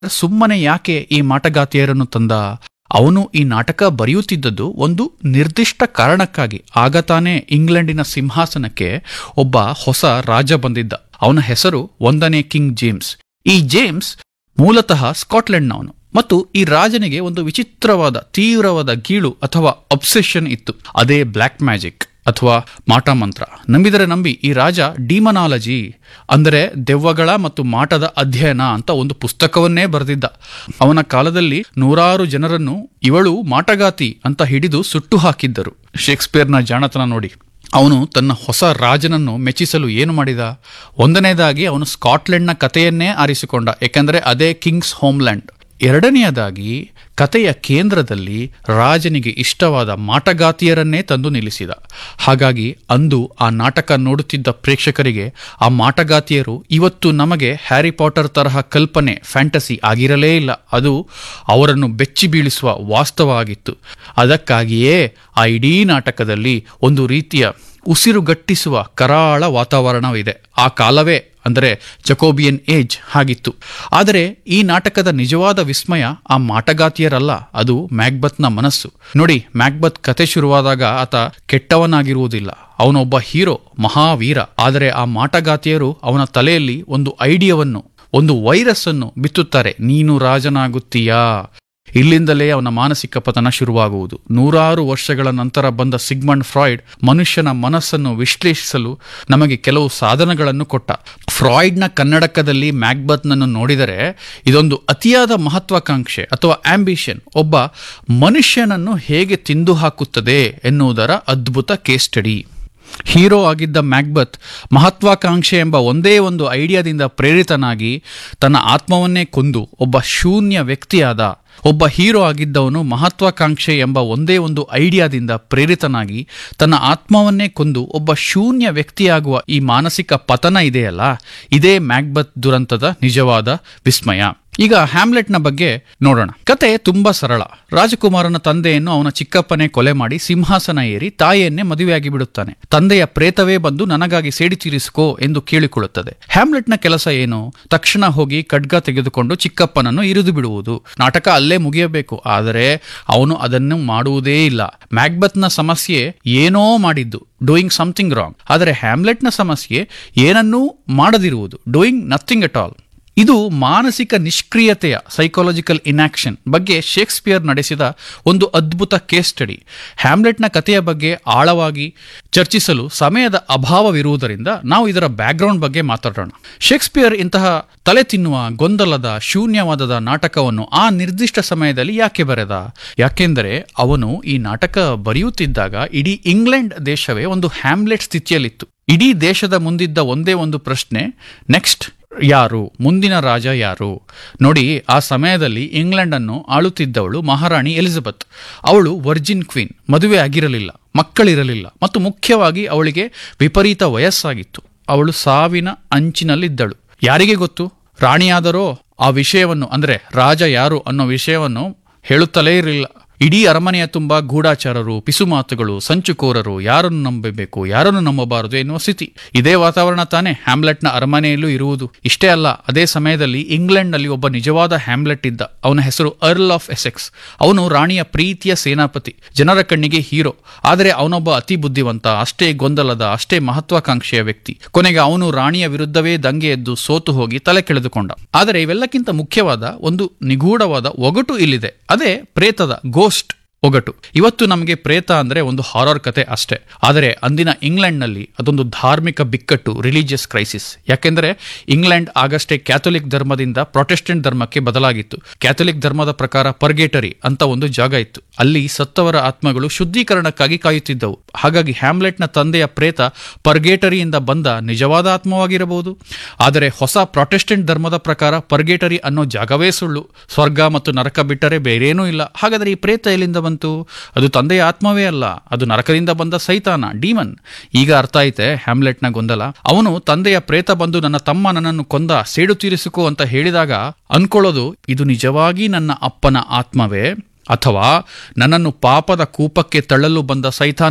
ಸುಮ್ಮನೆ ಯಾಕೆ ಈ ಮಾಟಗಾತಿಯರನ್ನು ತಂದ ಅವನು ಈ ನಾಟಕ ಬರೆಯುತ್ತಿದ್ದದ್ದು ಒಂದು ನಿರ್ದಿಷ್ಟ ಕಾರಣಕ್ಕಾಗಿ ಆಗ ತಾನೇ ಇಂಗ್ಲೆಂಡಿನ ಸಿಂಹಾಸನಕ್ಕೆ ಒಬ್ಬ ಹೊಸ ರಾಜ ಬಂದಿದ್ದ ಅವನ ಹೆಸರು ಒಂದನೇ ಕಿಂಗ್ ಜೇಮ್ಸ್ ಈ ಜೇಮ್ಸ್ ಮೂಲತಃ ಸ್ಕಾಟ್ಲೆಂಡ್ನವನು ಮತ್ತು ಈ ರಾಜನಿಗೆ ಒಂದು ವಿಚಿತ್ರವಾದ ತೀವ್ರವಾದ ಗೀಳು ಅಥವಾ ಅಬ್ಸೆಷನ್ ಇತ್ತು ಅದೇ ಬ್ಲ್ಯಾಕ್ ಮ್ಯಾಜಿಕ್ ಅಥವಾ ಮಾಟ ಮಂತ್ರ ನಂಬಿದರೆ ನಂಬಿ ಈ ರಾಜ ಡಿಮನಾಲಜಿ ಅಂದರೆ ದೆವ್ವಗಳ ಮತ್ತು ಮಾಟದ ಅಧ್ಯಯನ ಅಂತ ಒಂದು ಪುಸ್ತಕವನ್ನೇ ಬರೆದಿದ್ದ ಅವನ ಕಾಲದಲ್ಲಿ ನೂರಾರು ಜನರನ್ನು ಇವಳು ಮಾಟಗಾತಿ ಅಂತ ಹಿಡಿದು ಸುಟ್ಟು ಹಾಕಿದ್ದರು ಶೇಕ್ಸ್ಪಿಯರ್ನ ಜಾಣತನ ನೋಡಿ ಅವನು ತನ್ನ ಹೊಸ ರಾಜನನ್ನು ಮೆಚ್ಚಿಸಲು ಏನು ಮಾಡಿದ ಒಂದನೇದಾಗಿ ಅವನು ಸ್ಕಾಟ್ಲೆಂಡ್ನ ಕಥೆಯನ್ನೇ ಆರಿಸಿಕೊಂಡ ಏಕೆಂದರೆ ಅದೇ ಕಿಂಗ್ಸ್ ಹೋಮ್ಲ್ಯಾಂಡ್ ಎರಡನೆಯದಾಗಿ ಕಥೆಯ ಕೇಂದ್ರದಲ್ಲಿ ರಾಜನಿಗೆ ಇಷ್ಟವಾದ ಮಾಟಗಾತಿಯರನ್ನೇ ತಂದು ನಿಲ್ಲಿಸಿದ ಹಾಗಾಗಿ ಅಂದು ಆ ನಾಟಕ ನೋಡುತ್ತಿದ್ದ ಪ್ರೇಕ್ಷಕರಿಗೆ ಆ ಮಾಟಗಾತಿಯರು ಇವತ್ತು ನಮಗೆ ಹ್ಯಾರಿ ಪಾಟರ್ ತರಹ ಕಲ್ಪನೆ ಫ್ಯಾಂಟಸಿ ಆಗಿರಲೇ ಇಲ್ಲ ಅದು ಅವರನ್ನು ಬೆಚ್ಚಿ ಬೀಳಿಸುವ ವಾಸ್ತವ ಆಗಿತ್ತು ಅದಕ್ಕಾಗಿಯೇ ಆ ಇಡೀ ನಾಟಕದಲ್ಲಿ ಒಂದು ರೀತಿಯ ಉಸಿರುಗಟ್ಟಿಸುವ ಕರಾಳ ವಾತಾವರಣವಿದೆ ಆ ಕಾಲವೇ ಅಂದರೆ ಜಕೋಬಿಯನ್ ಏಜ್ ಹಾಗಿತ್ತು ಆದರೆ ಈ ನಾಟಕದ ನಿಜವಾದ ವಿಸ್ಮಯ ಆ ಮಾಟಗಾತಿಯರಲ್ಲ ಅದು ಮ್ಯಾಕ್ಬತ್ನ ಮನಸ್ಸು ನೋಡಿ ಮ್ಯಾಕ್ಬತ್ ಕತೆ ಶುರುವಾದಾಗ ಆತ ಕೆಟ್ಟವನಾಗಿರುವುದಿಲ್ಲ ಅವನೊಬ್ಬ ಹೀರೋ ಮಹಾವೀರ ಆದರೆ ಆ ಮಾಟಗಾತಿಯರು ಅವನ ತಲೆಯಲ್ಲಿ ಒಂದು ಐಡಿಯಾವನ್ನು ಒಂದು ವೈರಸ್ ಅನ್ನು ಬಿತ್ತುತ್ತಾರೆ ನೀನು ರಾಜನಾಗುತ್ತೀಯಾ ಇಲ್ಲಿಂದಲೇ ಅವನ ಮಾನಸಿಕ ಪತನ ಶುರುವಾಗುವುದು ನೂರಾರು ವರ್ಷಗಳ ನಂತರ ಬಂದ ಸಿಗ್ಮಂಡ್ ಫ್ರಾಯ್ಡ್ ಮನುಷ್ಯನ ಮನಸ್ಸನ್ನು ವಿಶ್ಲೇಷಿಸಲು ನಮಗೆ ಕೆಲವು ಸಾಧನಗಳನ್ನು ಕೊಟ್ಟ ಫ್ರಾಯ್ಡ್ನ ಕನ್ನಡಕದಲ್ಲಿ ಮ್ಯಾಕ್ಬತ್ನನ್ನು ನೋಡಿದರೆ ಇದೊಂದು ಅತಿಯಾದ ಮಹತ್ವಾಕಾಂಕ್ಷೆ ಅಥವಾ ಆಂಬಿಷನ್ ಒಬ್ಬ ಮನುಷ್ಯನನ್ನು ಹೇಗೆ ತಿಂದು ಹಾಕುತ್ತದೆ ಎನ್ನುವುದರ ಅದ್ಭುತ ಕೇಸ್ ಸ್ಟಡಿ ಹೀರೋ ಆಗಿದ್ದ ಮ್ಯಾಕ್ಬತ್ ಮಹತ್ವಾಕಾಂಕ್ಷೆ ಎಂಬ ಒಂದೇ ಒಂದು ಐಡಿಯಾದಿಂದ ಪ್ರೇರಿತನಾಗಿ ತನ್ನ ಆತ್ಮವನ್ನೇ ಕೊಂದು ಒಬ್ಬ ಶೂನ್ಯ ವ್ಯಕ್ತಿಯಾದ ಒಬ್ಬ ಹೀರೋ ಆಗಿದ್ದವನು ಮಹತ್ವಾಕಾಂಕ್ಷೆ ಎಂಬ ಒಂದೇ ಒಂದು ಐಡಿಯಾದಿಂದ ಪ್ರೇರಿತನಾಗಿ ತನ್ನ ಆತ್ಮವನ್ನೇ ಕೊಂದು ಒಬ್ಬ ಶೂನ್ಯ ವ್ಯಕ್ತಿಯಾಗುವ ಈ ಮಾನಸಿಕ ಪತನ ಇದೆಯಲ್ಲ ಇದೇ ಮ್ಯಾಕ್ಬತ್ ದುರಂತದ ನಿಜವಾದ ವಿಸ್ಮಯ ಈಗ ಹ್ಯಾಮ್ಲೆಟ್ನ ಬಗ್ಗೆ ನೋಡೋಣ ಕತೆ ತುಂಬಾ ಸರಳ ರಾಜಕುಮಾರನ ತಂದೆಯನ್ನು ಅವನ ಚಿಕ್ಕಪ್ಪನೇ ಕೊಲೆ ಮಾಡಿ ಸಿಂಹಾಸನ ಏರಿ ತಾಯಿಯನ್ನೇ ಮದುವೆಯಾಗಿ ಬಿಡುತ್ತಾನೆ ತಂದೆಯ ಪ್ರೇತವೇ ಬಂದು ನನಗಾಗಿ ಸೇಡಿ ತೀರಿಸಿಕೋ ಎಂದು ಕೇಳಿಕೊಳ್ಳುತ್ತದೆ ಹ್ಯಾಮ್ಲೆಟ್ನ ಕೆಲಸ ಏನು ತಕ್ಷಣ ಹೋಗಿ ಖಡ್ಗ ತೆಗೆದುಕೊಂಡು ಚಿಕ್ಕಪ್ಪನನ್ನು ಇರಿದು ಬಿಡುವುದು ನಾಟಕ ಅಲ್ಲೇ ಮುಗಿಯಬೇಕು ಆದರೆ ಅವನು ಅದನ್ನು ಮಾಡುವುದೇ ಇಲ್ಲ ಮ್ಯಾಕ್ಬತ್ನ ಸಮಸ್ಯೆ ಏನೋ ಮಾಡಿದ್ದು ಡೂಯಿಂಗ್ ಸಮಥಿಂಗ್ ರಾಂಗ್ ಆದರೆ ಹ್ಯಾಮ್ಲೆಟ್ನ ಸಮಸ್ಯೆ ಏನನ್ನೂ ಮಾಡದಿರುವುದು ಡೂಯಿಂಗ್ ನಥಿಂಗ್ ಅಟ್ ಆಲ್ ಇದು ಮಾನಸಿಕ ನಿಷ್ಕ್ರಿಯತೆಯ ಸೈಕಾಲಜಿಕಲ್ ಇನ್ಆಕ್ಷನ್ ಬಗ್ಗೆ ಶೇಕ್ಸ್ಪಿಯರ್ ನಡೆಸಿದ ಒಂದು ಅದ್ಭುತ ಕೇಸ್ ಸ್ಟಡಿ ಹ್ಯಾಮ್ಲೆಟ್ನ ಕಥೆಯ ಬಗ್ಗೆ ಆಳವಾಗಿ ಚರ್ಚಿಸಲು ಸಮಯದ ಅಭಾವವಿರುವುದರಿಂದ ನಾವು ಇದರ ಬ್ಯಾಕ್ಗ್ರೌಂಡ್ ಬಗ್ಗೆ ಮಾತಾಡೋಣ ಶೇಕ್ಸ್ಪಿಯರ್ ಇಂತಹ ತಲೆ ತಿನ್ನುವ ಗೊಂದಲದ ಶೂನ್ಯವಾದದ ನಾಟಕವನ್ನು ಆ ನಿರ್ದಿಷ್ಟ ಸಮಯದಲ್ಲಿ ಯಾಕೆ ಬರೆದ ಯಾಕೆಂದರೆ ಅವನು ಈ ನಾಟಕ ಬರೆಯುತ್ತಿದ್ದಾಗ ಇಡೀ ಇಂಗ್ಲೆಂಡ್ ದೇಶವೇ ಒಂದು ಹ್ಯಾಮ್ಲೆಟ್ ಸ್ಥಿತಿಯಲ್ಲಿತ್ತು ಇಡೀ ದೇಶದ ಮುಂದಿದ್ದ ಒಂದೇ ಒಂದು ಪ್ರಶ್ನೆ ನೆಕ್ಸ್ಟ್ ಯಾರು ಮುಂದಿನ ರಾಜ ಯಾರು ನೋಡಿ ಆ ಸಮಯದಲ್ಲಿ ಇಂಗ್ಲೆಂಡ್ ಅನ್ನು ಆಳುತ್ತಿದ್ದವಳು ಮಹಾರಾಣಿ ಎಲಿಜಬೆತ್ ಅವಳು ವರ್ಜಿನ್ ಕ್ವೀನ್ ಮದುವೆ ಆಗಿರಲಿಲ್ಲ ಮಕ್ಕಳಿರಲಿಲ್ಲ ಮತ್ತು ಮುಖ್ಯವಾಗಿ ಅವಳಿಗೆ ವಿಪರೀತ ವಯಸ್ಸಾಗಿತ್ತು ಅವಳು ಸಾವಿನ ಅಂಚಿನಲ್ಲಿದ್ದಳು ಯಾರಿಗೆ ಗೊತ್ತು ರಾಣಿಯಾದರೋ ಆ ವಿಷಯವನ್ನು ಅಂದರೆ ರಾಜ ಯಾರು ಅನ್ನೋ ವಿಷಯವನ್ನು ಹೇಳುತ್ತಲೇ ಇರಲಿಲ್ಲ ಇಡೀ ಅರಮನೆಯ ತುಂಬ ಗೂಢಾಚಾರರು ಪಿಸುಮಾತುಗಳು ಸಂಚುಕೋರರು ಯಾರನ್ನು ನಂಬಬೇಕು ಯಾರನ್ನು ನಂಬಬಾರದು ಎನ್ನುವ ಸ್ಥಿತಿ ಇದೇ ವಾತಾವರಣ ತಾನೇ ಹ್ಯಾಮ್ಲೆಟ್ನ ಅರಮನೆಯಲ್ಲೂ ಇರುವುದು ಇಷ್ಟೇ ಅಲ್ಲ ಅದೇ ಸಮಯದಲ್ಲಿ ಇಂಗ್ಲೆಂಡ್ನಲ್ಲಿ ಒಬ್ಬ ನಿಜವಾದ ಹ್ಯಾಮ್ಲೆಟ್ ಇದ್ದ ಅವನ ಹೆಸರು ಅರ್ಲ್ ಆಫ್ ಎಸೆಕ್ಸ್ ಅವನು ರಾಣಿಯ ಪ್ರೀತಿಯ ಸೇನಾಪತಿ ಜನರ ಕಣ್ಣಿಗೆ ಹೀರೋ ಆದರೆ ಅವನೊಬ್ಬ ಅತಿ ಬುದ್ಧಿವಂತ ಅಷ್ಟೇ ಗೊಂದಲದ ಅಷ್ಟೇ ಮಹತ್ವಾಕಾಂಕ್ಷೆಯ ವ್ಯಕ್ತಿ ಕೊನೆಗೆ ಅವನು ರಾಣಿಯ ವಿರುದ್ಧವೇ ದಂಗೆ ಎದ್ದು ಸೋತು ಹೋಗಿ ತಲೆ ಕೆಳೆದುಕೊಂಡ ಆದರೆ ಇವೆಲ್ಲಕ್ಕಿಂತ ಮುಖ್ಯವಾದ ಒಂದು ನಿಗೂಢವಾದ ಒಗಟು ಇಲ್ಲಿದೆ ಅದೇ ಪ್ರೇತದ ಗೋಸ್ಟ್ ಒಗಟು ಇವತ್ತು ನಮಗೆ ಪ್ರೇತ ಅಂದ್ರೆ ಒಂದು ಹಾರರ್ ಕತೆ ಅಷ್ಟೇ ಆದರೆ ಅಂದಿನ ಇಂಗ್ಲೆಂಡ್ನಲ್ಲಿ ಅದೊಂದು ಧಾರ್ಮಿಕ ಬಿಕ್ಕಟ್ಟು ರಿಲಿಜಿಯಸ್ ಕ್ರೈಸಿಸ್ ಯಾಕೆಂದರೆ ಇಂಗ್ಲೆಂಡ್ ಆಗಷ್ಟೇ ಕ್ಯಾಥೋಲಿಕ್ ಧರ್ಮದಿಂದ ಪ್ರೊಟೆಸ್ಟೆಂಟ್ ಧರ್ಮಕ್ಕೆ ಬದಲಾಗಿತ್ತು ಕ್ಯಾಥೋಲಿಕ್ ಧರ್ಮದ ಪ್ರಕಾರ ಪರ್ಗೇಟರಿ ಅಂತ ಒಂದು ಜಾಗ ಇತ್ತು ಅಲ್ಲಿ ಸತ್ತವರ ಆತ್ಮಗಳು ಶುದ್ಧೀಕರಣಕ್ಕಾಗಿ ಕಾಯುತ್ತಿದ್ದವು ಹಾಗಾಗಿ ಹ್ಯಾಮ್ಲೆಟ್ನ ತಂದೆಯ ಪ್ರೇತ ಪರ್ಗೇಟರಿಯಿಂದ ಬಂದ ನಿಜವಾದ ಆತ್ಮವಾಗಿರಬಹುದು ಆದರೆ ಹೊಸ ಪ್ರೊಟೆಸ್ಟೆಂಟ್ ಧರ್ಮದ ಪ್ರಕಾರ ಪರ್ಗೇಟರಿ ಅನ್ನೋ ಜಾಗವೇ ಸುಳ್ಳು ಸ್ವರ್ಗ ಮತ್ತು ನರಕ ಬಿಟ್ಟರೆ ಬೇರೇನೂ ಇಲ್ಲ ಹಾಗಾದರೆ ಈ ಪ್ರೇತ ಎಲ್ಲಿಂದ ಬಂತು ಅದು ತಂದೆಯ ಆತ್ಮವೇ ಅಲ್ಲ ಅದು ನರಕದಿಂದ ಬಂದ ಸೈತಾನ ಡೀಮನ್ ಈಗ ಅರ್ಥ ಐತೆ ಹ್ಯಾಮ್ಲೆಟ್ನ ಗೊಂದಲ ಅವನು ತಂದೆಯ ಪ್ರೇತ ಬಂದು ನನ್ನ ತಮ್ಮ ನನ್ನನ್ನು ಕೊಂದ ಸೇಡು ತೀರಿಸಿಕೋ ಅಂತ ಹೇಳಿದಾಗ ಅನ್ಕೊಳ್ಳೋದು ಇದು ನಿಜವಾಗಿ ನನ್ನ ಅಪ್ಪನ ಆತ್ಮವೇ ಅಥವಾ ನನ್ನನ್ನು ಪಾಪದ ಕೂಪಕ್ಕೆ ತಳ್ಳಲು ಬಂದ ಸೈತಾನನು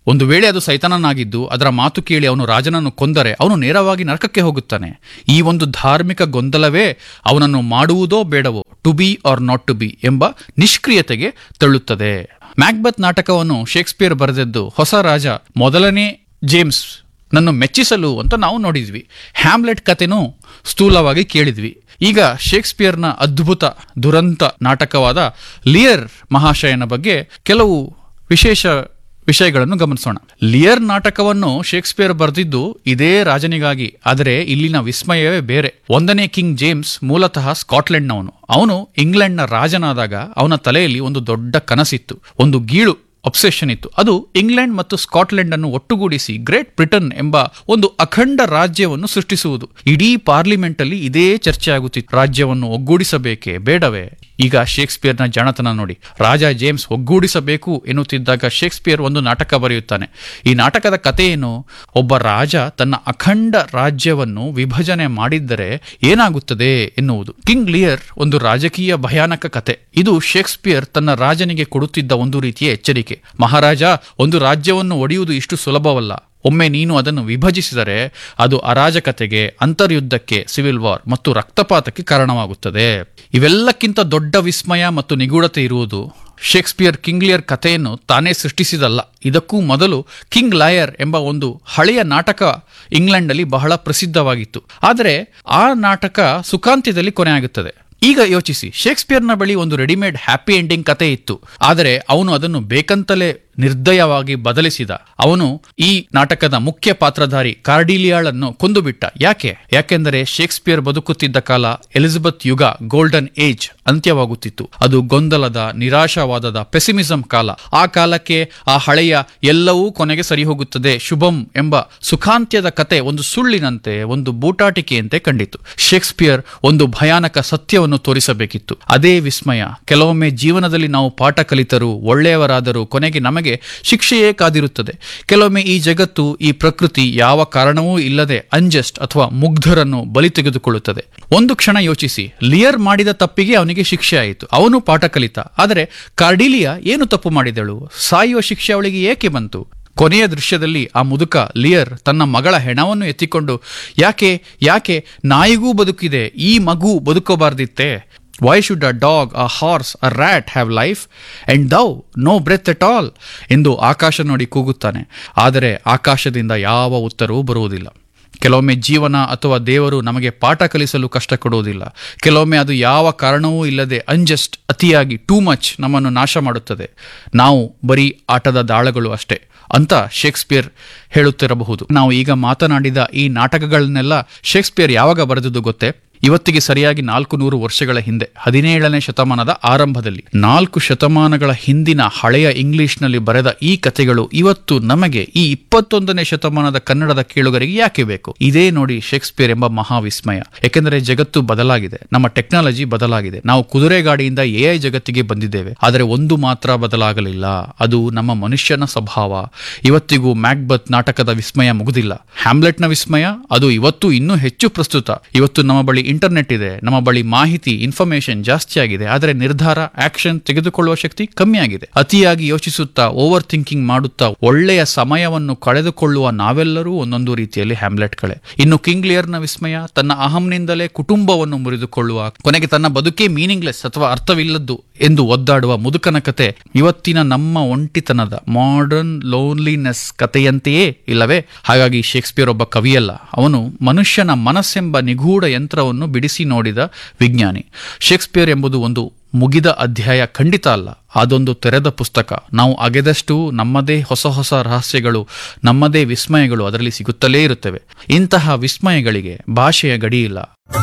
ಒಂದು ವೇಳೆ ಅದು ಸೈತಾನನಾಗಿದ್ದು ಅದರ ಮಾತು ಕೇಳಿ ಅವನು ರಾಜನನ್ನು ಕೊಂದರೆ ಅವನು ನೇರವಾಗಿ ನರಕಕ್ಕೆ ಹೋಗುತ್ತಾನೆ ಈ ಒಂದು ಧಾರ್ಮಿಕ ಗೊಂದಲವೇ ಅವನನ್ನು ಮಾಡುವುದೋ ಬೇಡವೋ to be or not to be ಎಂಬ ನಿಷ್ಕ್ರಿಯತೆಗೆ ತಳ್ಳುತ್ತದೆ ಮ್ಯಾಕ್ಬತ್ ನಾಟಕವನ್ನು ಶೇಕ್ಸ್ಪಿಯರ್ ಬರೆದದ್ದು ಹೊಸ ರಾಜ ಮೊದಲನೇ ಜೇಮ್ಸ್ ನನ್ನು ಮೆಚ್ಚಿಸಲು ಅಂತ ನಾವು ನೋಡಿದ್ವಿ ಹ್ಯಾಮ್ಲೆಟ್ ಕಥೆನೂ ಸ್ಥೂಲವಾಗಿ ಕೇಳಿದ್ವಿ ಈಗ ಶೇಕ್ಸ್ಪಿಯರ್ನ ಅದ್ಭುತ ದುರಂತ ನಾಟಕವಾದ ಲಿಯರ್ ಮಹಾಶಯನ ಬಗ್ಗೆ ಕೆಲವು ವಿಶೇಷ ವಿಷಯಗಳನ್ನು ಗಮನಿಸೋಣ ಲಿಯರ್ ನಾಟಕವನ್ನು ಶೇಕ್ಸ್ಪಿಯರ್ ಬರೆದಿದ್ದು ಇದೇ ರಾಜನಿಗಾಗಿ ಆದರೆ ಇಲ್ಲಿನ ವಿಸ್ಮಯವೇ ಬೇರೆ ಒಂದನೇ ಕಿಂಗ್ ಜೇಮ್ಸ್ ಮೂಲತಃ ಸ್ಕಾಟ್ಲೆಂಡ್ನವನು ಅವನು ಇಂಗ್ಲೆಂಡ್ನ ರಾಜನಾದಾಗ ಅವನ ತಲೆಯಲ್ಲಿ ಒಂದು ದೊಡ್ಡ ಕನಸಿತ್ತು ಒಂದು ಗೀಳು ಅಬ್ಸೆಷನ್ ಇತ್ತು ಅದು ಇಂಗ್ಲೆಂಡ್ ಮತ್ತು ಸ್ಕಾಟ್ಲೆಂಡ್ ಅನ್ನು ಒಟ್ಟುಗೂಡಿಸಿ ಗ್ರೇಟ್ ಬ್ರಿಟನ್ ಎಂಬ ಒಂದು ಅಖಂಡ ರಾಜ್ಯವನ್ನು ಸೃಷ್ಟಿಸುವುದು ಇಡೀ ಪಾರ್ಲಿಮೆಂಟ್ ಅಲ್ಲಿ ಇದೇ ಚರ್ಚೆ ಆಗುತ್ತಿತ್ತು ರಾಜ್ಯವನ್ನು ಒಗ್ಗೂಡಿಸಬೇಕೇ ಬೇಡವೇ ಈಗ ಶೇಕ್ಸ್ಪಿಯರ್ನ ಜಾಣತನ ನೋಡಿ ರಾಜ ಜೇಮ್ಸ್ ಒಗ್ಗೂಡಿಸಬೇಕು ಎನ್ನುತ್ತಿದ್ದಾಗ ಶೇಕ್ಸ್ಪಿಯರ್ ಒಂದು ನಾಟಕ ಬರೆಯುತ್ತಾನೆ ಈ ನಾಟಕದ ಕಥೆ ಏನು ಒಬ್ಬ ರಾಜ ತನ್ನ ಅಖಂಡ ರಾಜ್ಯವನ್ನು ವಿಭಜನೆ ಮಾಡಿದ್ದರೆ ಏನಾಗುತ್ತದೆ ಎನ್ನುವುದು ಕಿಂಗ್ ಲಿಯರ್ ಒಂದು ರಾಜಕೀಯ ಭಯಾನಕ ಕತೆ ಇದು ಶೇಕ್ಸ್ಪಿಯರ್ ತನ್ನ ರಾಜನಿಗೆ ಕೊಡುತ್ತಿದ್ದ ಒಂದು ರೀತಿಯ ಎಚ್ಚರಿಕೆ ಮಹಾರಾಜ ಒಂದು ರಾಜ್ಯವನ್ನು ಒಡೆಯುವುದು ಇಷ್ಟು ಸುಲಭವಲ್ಲ ಒಮ್ಮೆ ನೀನು ಅದನ್ನು ವಿಭಜಿಸಿದರೆ ಅದು ಅರಾಜಕತೆಗೆ ಅಂತರ್ಯುದ್ಧಕ್ಕೆ ಸಿವಿಲ್ ವಾರ್ ಮತ್ತು ರಕ್ತಪಾತಕ್ಕೆ ಕಾರಣವಾಗುತ್ತದೆ ಇವೆಲ್ಲಕ್ಕಿಂತ ದೊಡ್ಡ ವಿಸ್ಮಯ ಮತ್ತು ನಿಗೂಢತೆ ಇರುವುದು ಶೇಕ್ಸ್ಪಿಯರ್ ಕಿಂಗ್ ಲಿಯರ್ ಕಥೆಯನ್ನು ತಾನೇ ಸೃಷ್ಟಿಸಿದಲ್ಲ ಇದಕ್ಕೂ ಮೊದಲು ಕಿಂಗ್ ಲಾಯರ್ ಎಂಬ ಒಂದು ಹಳೆಯ ನಾಟಕ ಇಂಗ್ಲೆಂಡಲ್ಲಿ ಬಹಳ ಪ್ರಸಿದ್ಧವಾಗಿತ್ತು ಆದರೆ ಆ ನಾಟಕ ಸುಖಾಂತ್ಯದಲ್ಲಿ ಕೊನೆಯಾಗುತ್ತದೆ ಈಗ ಯೋಚಿಸಿ ಶೇಕ್ಸ್ಪಿಯರ್ನ ಬಳಿ ಒಂದು ರೆಡಿಮೇಡ್ ಹ್ಯಾಪಿ ಎಂಡಿಂಗ್ ಕತೆ ಇತ್ತು ಆದರೆ ಅವನು ಅದನ್ನು ಬೇಕಂತಲೇ ನಿರ್ದಯವಾಗಿ ಬದಲಿಸಿದ ಅವನು ಈ ನಾಟಕದ ಮುಖ್ಯ ಪಾತ್ರಧಾರಿ ಕಾರ್ಡಿಲಿಯಾಳನ್ನು ಕೊಂದುಬಿಟ್ಟ ಯಾಕೆ ಯಾಕೆಂದರೆ ಶೇಕ್ಸ್ಪಿಯರ್ ಬದುಕುತ್ತಿದ್ದ ಕಾಲ ಎಲಿಜಬೆತ್ ಯುಗ ಗೋಲ್ಡನ್ ಏಜ್ ಅಂತ್ಯವಾಗುತ್ತಿತ್ತು ಅದು ಗೊಂದಲದ ನಿರಾಶಾವಾದದ ಪೆಸಿಮಿಸಂ ಕಾಲ ಆ ಕಾಲಕ್ಕೆ ಆ ಹಳೆಯ ಎಲ್ಲವೂ ಕೊನೆಗೆ ಸರಿ ಹೋಗುತ್ತದೆ ಶುಭಂ ಎಂಬ ಸುಖಾಂತ್ಯದ ಕತೆ ಒಂದು ಸುಳ್ಳಿನಂತೆ ಒಂದು ಬೂಟಾಟಿಕೆಯಂತೆ ಕಂಡಿತು ಶೇಕ್ಸ್ಪಿಯರ್ ಒಂದು ಭಯಾನಕ ಸತ್ಯವನ್ನು ತೋರಿಸಬೇಕಿತ್ತು ಅದೇ ವಿಸ್ಮಯ ಕೆಲವೊಮ್ಮೆ ಜೀವನದಲ್ಲಿ ನಾವು ಪಾಠ ಕಲಿತರೂ ಒಳ್ಳೆಯವರಾದರೂ ಕೊನೆಗೆ ನಮಗೆ ಶಿಕ್ಷೆಯೇ ಕಾದಿರುತ್ತದೆ ಕೆಲವೊಮ್ಮೆ ಈ ಜಗತ್ತು ಈ ಪ್ರಕೃತಿ ಯಾವ ಕಾರಣವೂ ಇಲ್ಲದೆ ಅಂಜಸ್ಟ್ ಅಥವಾ ಮುಗ್ಧರನ್ನು ಬಲಿ ತೆಗೆದುಕೊಳ್ಳುತ್ತದೆ ಒಂದು ಕ್ಷಣ ಯೋಚಿಸಿ ಲಿಯರ್ ಮಾಡಿದ ತಪ್ಪಿಗೆ ಅವನಿಗೆ ಶಿಕ್ಷೆ ಆಯಿತು ಅವನು ಪಾಠ ಕಲಿತ ಆದರೆ ಕಾರ್ಡಿಲಿಯಾ ಏನು ತಪ್ಪು ಮಾಡಿದಳು ಸಾಯುವ ಶಿಕ್ಷೆ ಅವಳಿಗೆ ಏಕೆ ಬಂತು ಕೊನೆಯ ದೃಶ್ಯದಲ್ಲಿ ಆ ಮುದುಕ ಲಿಯರ್ ತನ್ನ ಮಗಳ ಹೆಣವನ್ನು ಎತ್ತಿಕೊಂಡು ಯಾಕೆ ಯಾಕೆ ನಾಯಿಗೂ ಬದುಕಿದೆ ಈ ಮಗು ಬದುಕಬಾರ್ದಿತ್ತೆ why should a dog a horse a rat have life and thou no breath at all ಎಂದು ಆಕಾಶ ನೋಡಿ ಕೂಗುತ್ತಾನೆ ಆದರೆ ಆಕಾಶದಿಂದ ಯಾವ ಉತ್ತರವೂ ಬರುವುದಿಲ್ಲ ಕೆಲವೊಮ್ಮೆ ಜೀವನ ಅಥವಾ ದೇವರು ನಮಗೆ ಪಾಠ ಕಲಿಸಲು ಕಷ್ಟ ಕೊಡುವುದಿಲ್ಲ ಕೆಲವೊಮ್ಮೆ ಅದು ಯಾವ ಕಾರಣವೂ ಇಲ್ಲದೆ ಅನ್ಜಸ್ಟ್ ಅತಿಯಾಗಿ ಟೂ ಮಚ್ ನಮ್ಮನ್ನು ನಾಶ ಮಾಡುತ್ತದೆ ನಾವು ಬರೀ ಆಟದ ದಾಳಗಳು ಅಷ್ಟೇ ಅಂತ ಶೇಕ್ಸ್ಪಿಯರ್ ಹೇಳುತ್ತಿರಬಹುದು ನಾವು ಈಗ ಮಾತನಾಡಿದ ಈ ನಾಟಕಗಳನ್ನೆಲ್ಲ ಶೇಕ್ಸ್ಪಿಯರ್ ಯಾವಾಗ ಬರೆದುದು ಗೊತ್ತೇ ಇವತ್ತಿಗೆ ಸರಿಯಾಗಿ ನಾಲ್ಕು ನೂರು ವರ್ಷಗಳ ಹಿಂದೆ ಹದಿನೇಳನೇ ಶತಮಾನದ ಆರಂಭದಲ್ಲಿ ನಾಲ್ಕು ಶತಮಾನಗಳ ಹಿಂದಿನ ಹಳೆಯ ಇಂಗ್ಲಿಷ್ನಲ್ಲಿ ಬರೆದ ಈ ಕಥೆಗಳು ಇವತ್ತು ನಮಗೆ ಈ ಇಪ್ಪತ್ತೊಂದನೇ ಶತಮಾನದ ಕನ್ನಡದ ಕೇಳುಗರಿಗೆ ಯಾಕೆ ಬೇಕು ಇದೇ ನೋಡಿ ಶೇಕ್ಸ್ಪಿಯರ್ ಎಂಬ ಮಹಾವಿಸ್ಮಯ ಯಾಕೆಂದರೆ ಜಗತ್ತು ಬದಲಾಗಿದೆ ನಮ್ಮ ಟೆಕ್ನಾಲಜಿ ಬದಲಾಗಿದೆ ನಾವು ಕುದುರೆ ಗಾಡಿಯಿಂದ ಎಐ ಜಗತ್ತಿಗೆ ಬಂದಿದ್ದೇವೆ ಆದರೆ ಒಂದು ಮಾತ್ರ ಬದಲಾಗಲಿಲ್ಲ ಅದು ನಮ್ಮ ಮನುಷ್ಯನ ಸ್ವಭಾವ ಇವತ್ತಿಗೂ ಮ್ಯಾಕ್ಬತ್ ನಾಟಕದ ವಿಸ್ಮಯ ಮುಗುದಿಲ್ಲ ಹ್ಯಾಮ್ಲೆಟ್ನ ವಿಸ್ಮಯ ಅದು ಇವತ್ತು ಇನ್ನೂ ಹೆಚ್ಚು ಪ್ರಸ್ತುತ ಇವತ್ತು ನಮ್ಮ ಬಳಿ ಇಂಟರ್ನೆಟ್ ಇದೆ ನಮ್ಮ ಬಳಿ ಮಾಹಿತಿ ಇನ್ಫಾರ್ಮೇಶನ್ ಜಾಸ್ತಿ ಆಗಿದೆ ಆದರೆ ನಿರ್ಧಾರ ಆಕ್ಷನ್ ತೆಗೆದುಕೊಳ್ಳುವ ಶಕ್ತಿ ಕಮ್ಮಿ ಆಗಿದೆ ಅತಿಯಾಗಿ ಯೋಚಿಸುತ್ತಾ ಓವರ್ ಥಿಂಕಿಂಗ್ ಮಾಡುತ್ತಾ ಒಳ್ಳೆಯ ಸಮಯವನ್ನು ಕಳೆದುಕೊಳ್ಳುವ ನಾವೆಲ್ಲರೂ ಒಂದೊಂದು ರೀತಿಯಲ್ಲಿ ಹ್ಯಾಮ್ಲೆಟ್ಗಳೇ ಇನ್ನು ಕಿಂಗ್ ಲಿಯರ್ನ ವಿಸ್ಮಯ ತನ್ನ ಅಹಂನಿಂದಲೇ ಕುಟುಂಬವನ್ನು ಮುರಿದುಕೊಳ್ಳುವ ಕೊನೆಗೆ ತನ್ನ ಬದುಕೇ ಮೀನಿಂಗ್ಲೆಸ್ ಅಥವಾ ಅರ್ಥವಿಲ್ಲದ್ದು ಎಂದು ಒದ್ದಾಡುವ ಮುದುಕನ ಕತೆ ಇವತ್ತಿನ ನಮ್ಮ ಒಂಟಿತನದ ಮಾಡರ್ನ್ ಲೋನ್ಲಿನೆಸ್ ಕಥೆಯಂತೆಯೇ ಇಲ್ಲವೇ ಹಾಗಾಗಿ ಶೇಕ್ಸ್ಪಿಯರ್ ಒಬ್ಬ ಕವಿಯಲ್ಲ ಅವನು ಮನುಷ್ಯನ ಮನಸ್ಸೆಂಬ ನಿಗೂಢ ಯಂತ್ರವನ್ನು ಬಿಡಿಸಿ ನೋಡಿದ ವಿಜ್ಞಾನಿ ಶೇಕ್ಸ್ಪಿಯರ್ ಎಂಬುದು ಒಂದು ಮುಗಿದ ಅಧ್ಯಾಯ ಖಂಡಿತ ಅಲ್ಲ ಅದೊಂದು ತೆರೆದ ಪುಸ್ತಕ ನಾವು ಅಗೆದಷ್ಟು ನಮ್ಮದೇ ಹೊಸ ಹೊಸ ರಹಸ್ಯಗಳು ನಮ್ಮದೇ ವಿಸ್ಮಯಗಳು ಅದರಲ್ಲಿ ಸಿಗುತ್ತಲೇ ಇರುತ್ತವೆ ಇಂತಹ ವಿಸ್ಮಯಗಳಿಗೆ ಭಾಷೆಯ ಗಡಿ ಇಲ್ಲ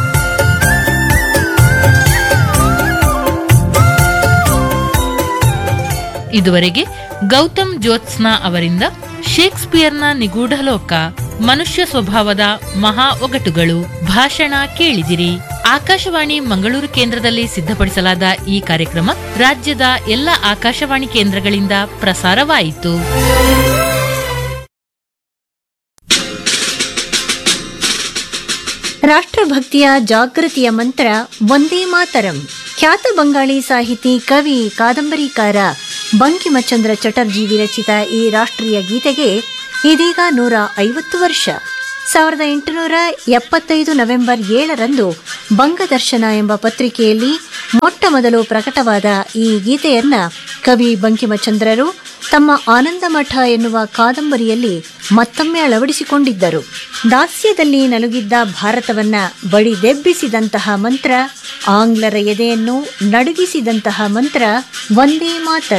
ಇದುವರೆಗೆ ಗೌತಮ್ ಜ್ಯೋತ್ಸ್ನಾ ಅವರಿಂದ ಶೇಕ್ಸ್ಪಿಯರ್ನ ನಿಗೂಢ ಲೋಕ ಮನುಷ್ಯ ಸ್ವಭಾವದ ಮಹಾ ಒಗಟುಗಳು ಭಾಷಣ ಕೇಳಿದಿರಿ ಆಕಾಶವಾಣಿ ಮಂಗಳೂರು ಕೇಂದ್ರದಲ್ಲಿ ಸಿದ್ಧಪಡಿಸಲಾದ ಈ ಕಾರ್ಯಕ್ರಮ ರಾಜ್ಯದ ಎಲ್ಲ ಆಕಾಶವಾಣಿ ಕೇಂದ್ರಗಳಿಂದ ಪ್ರಸಾರವಾಯಿತು ರಾಷ್ಟ್ರಭಕ್ತಿಯ ಜಾಗೃತಿಯ ಮಂತ್ರ ಒಂದೇ ಮಾತರಂ ಖ್ಯಾತ ಬಂಗಾಳಿ ಸಾಹಿತಿ ಕವಿ ಕಾದಂಬರಿಕಾರ ಬಂಕಿಮಚಂದ್ರ ಚಟರ್ಜಿ ವಿರಚಿತ ಈ ರಾಷ್ಟ್ರೀಯ ಗೀತೆಗೆ ಇದೀಗ ನೂರ ಐವತ್ತು ವರ್ಷ ಸಾವಿರದ ಎಂಟುನೂರ ಎಪ್ಪತ್ತೈದು ನವೆಂಬರ್ ಏಳರಂದು ಬಂಗದರ್ಶನ ಎಂಬ ಪತ್ರಿಕೆಯಲ್ಲಿ ಮೊಟ್ಟ ಮೊದಲು ಪ್ರಕಟವಾದ ಈ ಗೀತೆಯನ್ನ ಕವಿ ಬಂಕಿಮಚಂದ್ರರು ತಮ್ಮ ಆನಂದಮಠ ಎನ್ನುವ ಕಾದಂಬರಿಯಲ್ಲಿ ಮತ್ತೊಮ್ಮೆ ಅಳವಡಿಸಿಕೊಂಡಿದ್ದರು ದಾಸ್ಯದಲ್ಲಿ ನಲುಗಿದ್ದ ಭಾರತವನ್ನ ಬಡಿದೆಬ್ಬಿಸಿದಂತಹ ಮಂತ್ರ ಆಂಗ್ಲರ ಎದೆಯನ್ನು ನಡುಗಿಸಿದಂತಹ ಮಂತ್ರ ಒಂದೇ ಮಾತರಂ